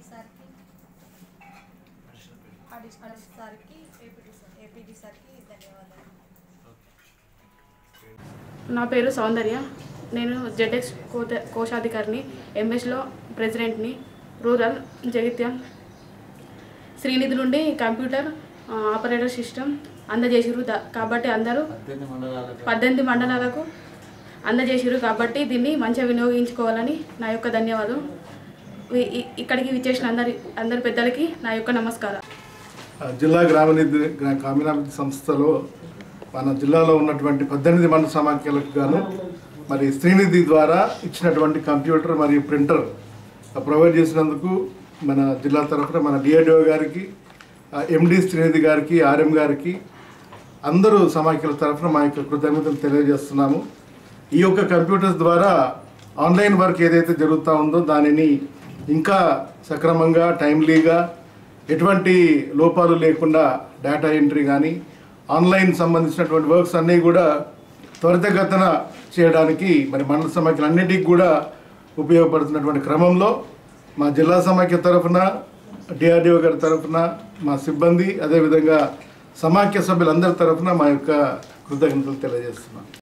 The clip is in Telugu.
సార్కి అడిషనల్ సార్కి ఏపీటీ సార్ ఏపీటీ సార్కి ధన్యవాదాలు నా పేరు సౌందర్య నేను జెడ్ఎక్స్ కోత కోశాధికారిని ఎంఎస్లో ప్రెసిడెంట్ని రూరల్ జగిత్యాల శ్రీనిధి నుండి కంప్యూటర్ ఆ, ఆపరేటర్ సిస్టమ్ అందజేసిరు దా- కాబట్టి అందరూ పద్దెనిమిది మండలాలకు అందజేసిరు కాబట్టి దీన్ని మంచిగా వినియోగించుకోవాలని నా యొక్క ధన్యవాదం ఇ- ఇ- ఇక్కడికి విచ్చేసిన అందరి అందరి పెద్దలకి నా యొక్క నమస్కారం జిల్లా గ్రామీణ గ్రా- గ్రామీణాభివృద్ధి సంస్థలో మన జిల్లాలో ఉన్నటువంటి పద్దెనిమిది మండల సమాఖ్యలకు గాను మరి శ్రీనిధి ద్వారా ఇచ్చినటువంటి కంప్యూటర్ మరియు ప్రింటర్ ప్రొవైడ్ చేసినందుకు మన జిల్లా తరఫున మన డిఆర్డిఓ గారికి ఎండి శ్రీనిధి గారికి ఆర్ఎం గారికి అందరూ సమాఖ్యల తరఫున మా యొక్క కృతజ్ఞతలు తెలియజేస్తున్నాము ఈ యొక్క కంప్యూటర్స్ ద్వారా ఆన్లైన్ వర్క్ ఏదైతే జరుగుతూ ఉందో దానిని ఇంకా సక్రమంగా టైమ్లీగా ఎటువంటి లోపాలు లేకుండా డేటా ఎంట్రీ కానీ ఆన్లైన్ సంబంధించినటువంటి వర్క్స్ అన్నీ కూడా త్వరితగతన చేయడానికి మరి మండల సమాఖ్యలన్నిటికీ కూడా ఉపయోగపడుతున్నటువంటి క్రమంలో మా జిల్లా సమాఖ్య తరఫున డిఆర్డిఓ గారి తరఫున మా సిబ్బంది అదేవిధంగా సమాఖ్య సభ్యులందరి తరఫున మా యొక్క కృతజ్ఞతలు తెలియజేస్తున్నాం